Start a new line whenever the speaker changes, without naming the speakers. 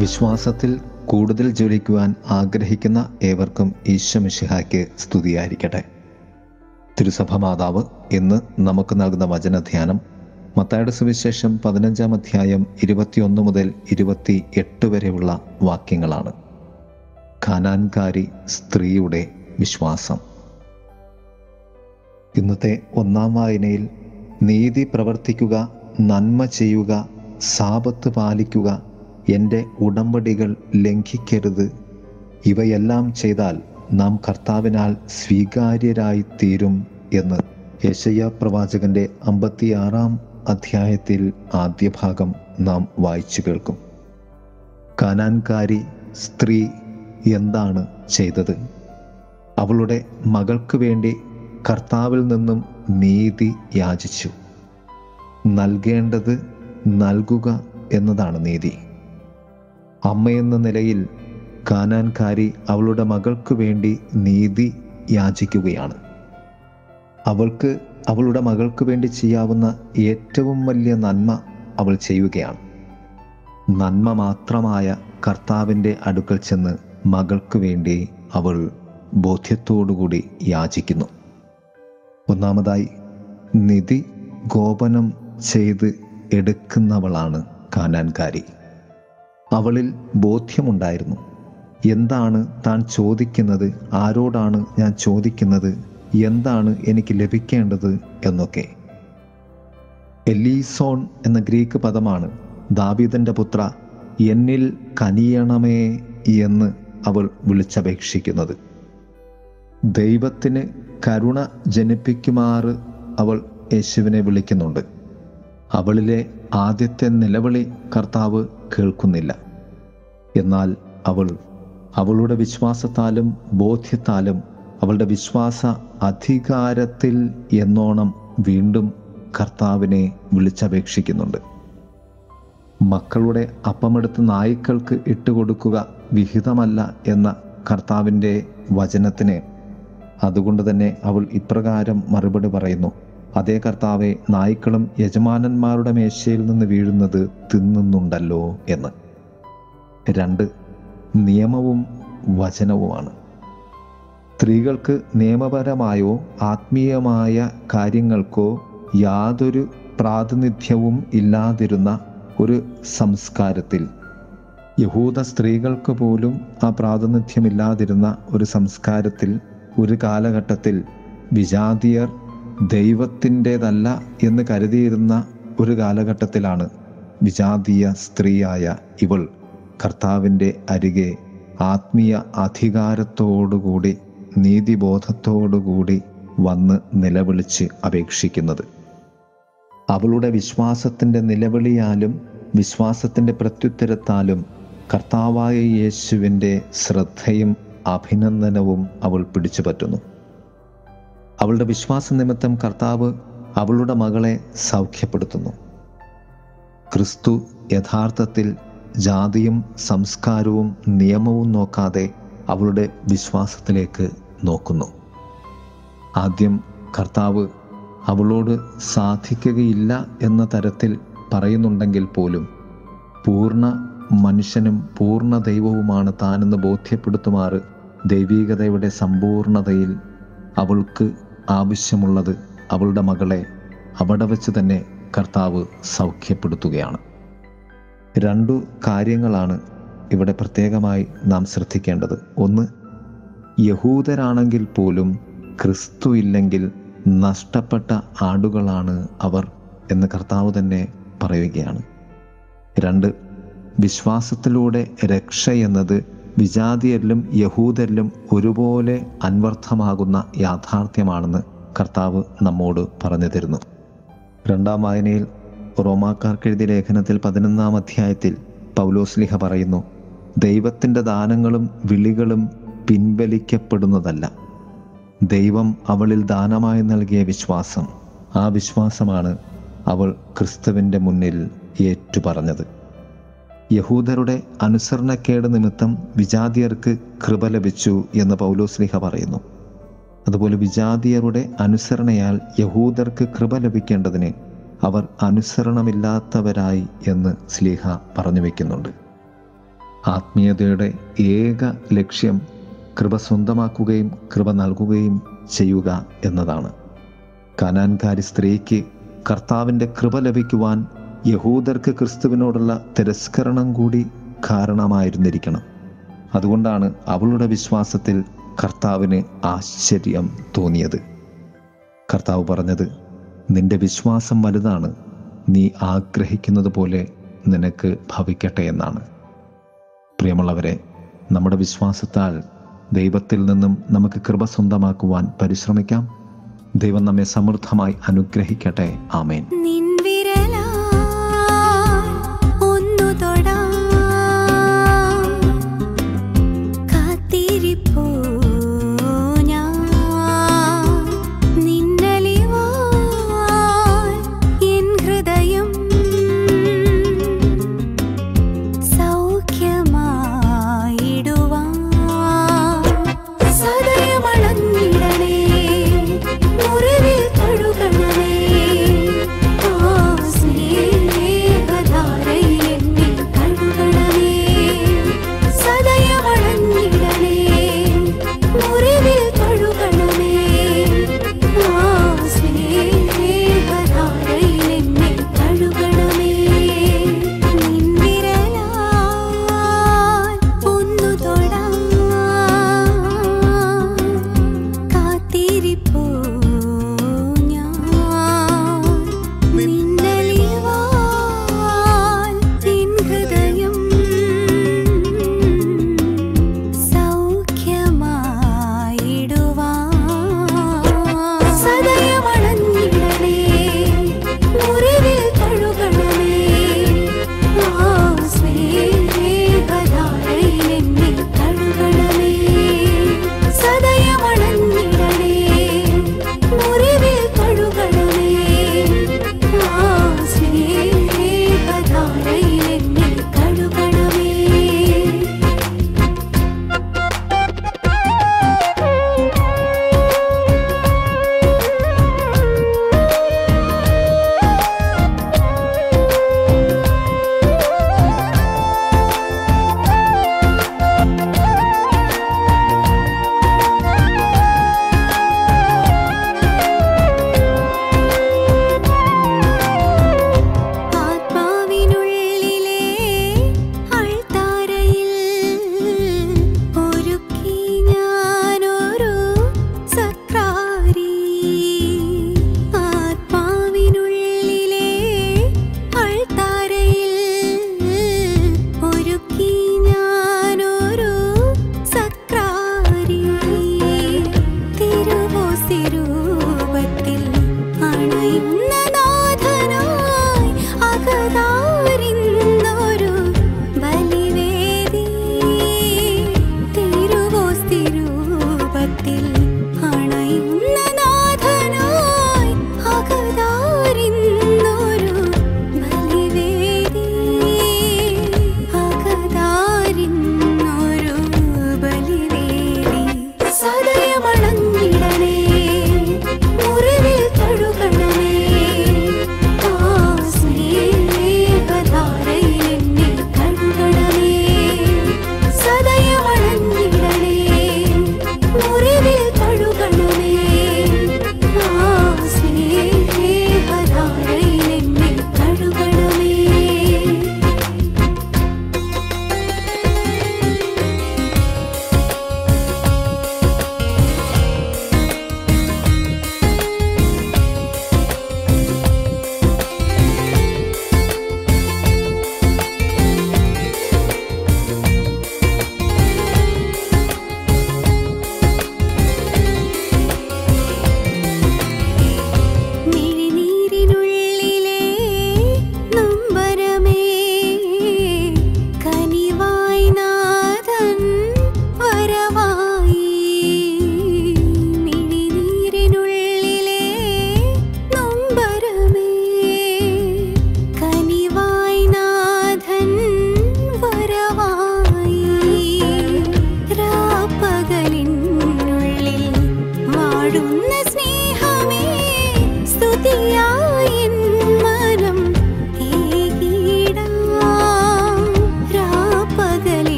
വിശ്വാസത്തിൽ കൂടുതൽ ജ്വലിക്കുവാൻ ആഗ്രഹിക്കുന്ന ഏവർക്കും ഈശ്വമിഷിഹായ്ക്ക് സ്തുതിയായിരിക്കട്ടെ തിരുസഭ മാതാവ് ഇന്ന് നമുക്ക് നൽകുന്ന വചനധ്യാനം മത്തായുടെ സുവിശേഷം പതിനഞ്ചാം അധ്യായം ഇരുപത്തിയൊന്ന് മുതൽ ഇരുപത്തി എട്ട് വരെയുള്ള വാക്യങ്ങളാണ് ഖനാൻകാരി സ്ത്രീയുടെ വിശ്വാസം ഇന്നത്തെ ഒന്നാം വായനയിൽ നീതി പ്രവർത്തിക്കുക നന്മ ചെയ്യുക സാപത്ത് പാലിക്കുക എൻ്റെ ഉടമ്പടികൾ ലംഘിക്കരുത് ഇവയെല്ലാം ചെയ്താൽ നാം കർത്താവിനാൽ സ്വീകാര്യരായി തീരും എന്ന് യശയ്യ പ്രവാചകന്റെ അമ്പത്തിയാറാം അധ്യായത്തിൽ ആദ്യ ഭാഗം നാം വായിച്ചു കേൾക്കും കാനാൻകാരി സ്ത്രീ എന്താണ് ചെയ്തത് അവളുടെ മകൾക്ക് വേണ്ടി കർത്താവിൽ നിന്നും നീതി യാചിച്ചു നൽകേണ്ടത് നൽകുക എന്നതാണ് നീതി അമ്മയെന്ന നിലയിൽ കാനാൻകാരി അവളുടെ മകൾക്ക് വേണ്ടി നീതി യാചിക്കുകയാണ് അവൾക്ക് അവളുടെ മകൾക്ക് വേണ്ടി ചെയ്യാവുന്ന ഏറ്റവും വലിയ നന്മ അവൾ ചെയ്യുകയാണ് നന്മ മാത്രമായ കർത്താവിൻ്റെ അടുക്കൽ ചെന്ന് മകൾക്ക് വേണ്ടി അവൾ ബോധ്യത്തോടുകൂടി യാചിക്കുന്നു ഒന്നാമതായി നിധി ഗോപനം ചെയ്ത് എടുക്കുന്നവളാണ് കാനാൻകാരി അവളിൽ ബോധ്യമുണ്ടായിരുന്നു എന്താണ് താൻ ചോദിക്കുന്നത് ആരോടാണ് ഞാൻ ചോദിക്കുന്നത് എന്താണ് എനിക്ക് ലഭിക്കേണ്ടത് എന്നൊക്കെ എലീസോൺ എന്ന ഗ്രീക്ക് പദമാണ് ദാബീദന്റെ പുത്ര എന്നിൽ കനിയണമേ എന്ന് അവൾ വിളിച്ചപേക്ഷിക്കുന്നത് ദൈവത്തിന് കരുണ ജനിപ്പിക്കുമാറ് അവൾ യേശുവിനെ വിളിക്കുന്നുണ്ട് അവളിലെ ആദ്യത്തെ നിലവിളി കർത്താവ് കേൾക്കുന്നില്ല എന്നാൽ അവൾ അവളുടെ വിശ്വാസത്താലും ബോധ്യത്താലും അവളുടെ വിശ്വാസ അധികാരത്തിൽ എന്നോണം വീണ്ടും കർത്താവിനെ വിളിച്ചപേക്ഷിക്കുന്നുണ്ട് മക്കളുടെ അപ്പമെടുത്ത് നായ്ക്കൾക്ക് ഇട്ടുകൊടുക്കുക വിഹിതമല്ല എന്ന കർത്താവിൻ്റെ വചനത്തിന് അതുകൊണ്ട് തന്നെ അവൾ ഇപ്രകാരം മറുപടി പറയുന്നു അതേ കർത്താവെ നായ്ക്കളും യജമാനന്മാരുടെ മേശയിൽ നിന്ന് വീഴുന്നത് തിന്നുന്നുണ്ടല്ലോ എന്ന് രണ്ട് നിയമവും വചനവുമാണ് സ്ത്രീകൾക്ക് നിയമപരമായോ ആത്മീയമായ കാര്യങ്ങൾക്കോ യാതൊരു പ്രാതിനിധ്യവും ഇല്ലാതിരുന്ന ഒരു സംസ്കാരത്തിൽ യഹൂദ സ്ത്രീകൾക്ക് പോലും ആ പ്രാതിനിധ്യമില്ലാതിരുന്ന ഒരു സംസ്കാരത്തിൽ ഒരു കാലഘട്ടത്തിൽ വിജാതിയർ ദൈവത്തിൻ്റെതല്ല എന്ന് കരുതിയിരുന്ന ഒരു കാലഘട്ടത്തിലാണ് വിജാതീയ സ്ത്രീയായ ഇവൾ കർത്താവിൻ്റെ അരികെ ആത്മീയ അധികാരത്തോടുകൂടി നീതിബോധത്തോടുകൂടി വന്ന് നിലവിളിച്ച് അപേക്ഷിക്കുന്നത് അവളുടെ വിശ്വാസത്തിൻ്റെ നിലവിളിയാലും വിശ്വാസത്തിൻ്റെ പ്രത്യുത്തരത്താലും കർത്താവായ യേശുവിൻ്റെ ശ്രദ്ധയും അഭിനന്ദനവും അവൾ പിടിച്ചു പറ്റുന്നു അവളുടെ വിശ്വാസ നിമിത്തം കർത്താവ് അവളുടെ മകളെ സൗഖ്യപ്പെടുത്തുന്നു ക്രിസ്തു യഥാർത്ഥത്തിൽ ജാതിയും സംസ്കാരവും നിയമവും നോക്കാതെ അവളുടെ വിശ്വാസത്തിലേക്ക് നോക്കുന്നു ആദ്യം കർത്താവ് അവളോട് സാധിക്കുകയില്ല എന്ന തരത്തിൽ പറയുന്നുണ്ടെങ്കിൽ പോലും പൂർണ്ണ മനുഷ്യനും പൂർണ്ണ ദൈവവുമാണ് താനെന്ന് ബോധ്യപ്പെടുത്തുമാറ് ദൈവീകതയുടെ സമ്പൂർണതയിൽ അവൾക്ക് ആവശ്യമുള്ളത് അവളുടെ മകളെ അവിടെ വെച്ച് തന്നെ കർത്താവ് സൗഖ്യപ്പെടുത്തുകയാണ് രണ്ടു കാര്യങ്ങളാണ് ഇവിടെ പ്രത്യേകമായി നാം ശ്രദ്ധിക്കേണ്ടത് ഒന്ന് യഹൂദരാണെങ്കിൽ പോലും ക്രിസ്തു ഇല്ലെങ്കിൽ നഷ്ടപ്പെട്ട ആടുകളാണ് അവർ എന്ന് കർത്താവ് തന്നെ പറയുകയാണ് രണ്ട് വിശ്വാസത്തിലൂടെ രക്ഷ എന്നത് വിജാതിയരിലും യഹൂദരിലും ഒരുപോലെ അൻവർത്ഥമാകുന്ന യാഥാർത്ഥ്യമാണെന്ന് കർത്താവ് നമ്മോട് പറഞ്ഞു തരുന്നു രണ്ടാം വായനയിൽ റോമാക്കാർക്കെഴുതിയ ലേഖനത്തിൽ പതിനൊന്നാം അധ്യായത്തിൽ പൗലോസ്ലിഹ പറയുന്നു ദൈവത്തിൻ്റെ ദാനങ്ങളും വിളികളും പിൻവലിക്കപ്പെടുന്നതല്ല ദൈവം അവളിൽ ദാനമായി നൽകിയ വിശ്വാസം ആ വിശ്വാസമാണ് അവൾ ക്രിസ്തുവിൻ്റെ മുന്നിൽ ഏറ്റുപറഞ്ഞത് യഹൂദരുടെ അനുസരണക്കേട് നിമിത്തം വിജാതിയർക്ക് കൃപ ലഭിച്ചു എന്ന് പൗലോസ്ലിഹ പറയുന്നു അതുപോലെ വിജാതിയരുടെ അനുസരണയാൽ യഹൂദർക്ക് കൃപ ലഭിക്കേണ്ടതിന് അവർ അനുസരണമില്ലാത്തവരായി എന്ന് സ്ലീഹ പറഞ്ഞു വയ്ക്കുന്നുണ്ട് ആത്മീയതയുടെ ഏക ലക്ഷ്യം കൃപ സ്വന്തമാക്കുകയും കൃപ നൽകുകയും ചെയ്യുക എന്നതാണ് കനാൻകാരി സ്ത്രീക്ക് കർത്താവിൻ്റെ കൃപ ലഭിക്കുവാൻ യഹൂദർക്ക് ക്രിസ്തുവിനോടുള്ള തിരസ്കരണം കൂടി കാരണമായിരുന്നിരിക്കണം അതുകൊണ്ടാണ് അവളുടെ വിശ്വാസത്തിൽ കർത്താവിന് ആശ്ചര്യം തോന്നിയത് കർത്താവ് പറഞ്ഞത് നിന്റെ വിശ്വാസം വലുതാണ് നീ ആഗ്രഹിക്കുന്നത് പോലെ നിനക്ക് ഭവിക്കട്ടെ എന്നാണ് പ്രിയമുള്ളവരെ നമ്മുടെ വിശ്വാസത്താൽ ദൈവത്തിൽ നിന്നും നമുക്ക് കൃപ സ്വന്തമാക്കുവാൻ പരിശ്രമിക്കാം ദൈവം നമ്മെ സമൃദ്ധമായി അനുഗ്രഹിക്കട്ടെ ആമേൻ
നിൻ